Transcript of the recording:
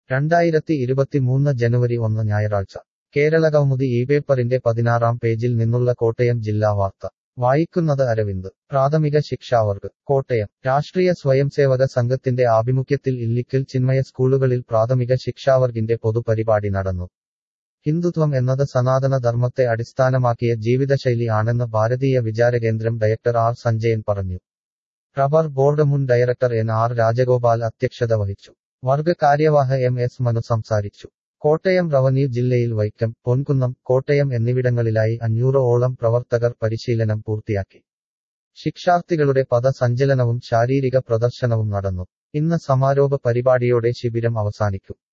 രണ്ടായിരത്തി ഇരുപത്തിമൂന്ന് ജനുവരി ഒന്ന് ഞായറാഴ്ച കേരള കൗമുദി ഈ പേപ്പറിന്റെ പതിനാറാം പേജിൽ നിന്നുള്ള കോട്ടയം ജില്ലാ വാർത്ത വായിക്കുന്നത് അരവിന്ദ് പ്രാഥമിക ശിക്ഷാവർഗ് കോട്ടയം രാഷ്ട്രീയ സ്വയംസേവക സംഘത്തിന്റെ ആഭിമുഖ്യത്തിൽ ഇല്ലിക്കൽ ചിന്മയ സ്കൂളുകളിൽ പ്രാഥമിക ശിക്ഷാവർഗിന്റെ പൊതുപരിപാടി നടന്നു ഹിന്ദുത്വം എന്നത് സനാതന ധർമ്മത്തെ അടിസ്ഥാനമാക്കിയ ജീവിതശൈലി ആണെന്ന് ഭാരതീയ വിചാരകേന്ദ്രം ഡയറക്ടർ ആർ സഞ്ജയൻ പറഞ്ഞു റബ്ബർ ബോർഡ് മുൻ ഡയറക്ടർ എൻ ആർ രാജഗോപാൽ അധ്യക്ഷത വഹിച്ചു വർഗ കാര്യവാഹ എം എസ് മനു സംസാരിച്ചു കോട്ടയം റവന്യൂ ജില്ലയിൽ വൈക്കം പൊൻകുന്നം കോട്ടയം എന്നിവിടങ്ങളിലായി അഞ്ഞൂറോളം പ്രവർത്തകർ പരിശീലനം പൂർത്തിയാക്കി ശിക്ഷാർത്ഥികളുടെ പദസഞ്ചലനവും ശാരീരിക പ്രദർശനവും നടന്നു ഇന്ന് സമാരോപ പരിപാടിയോടെ ശിബിരം അവസാനിക്കും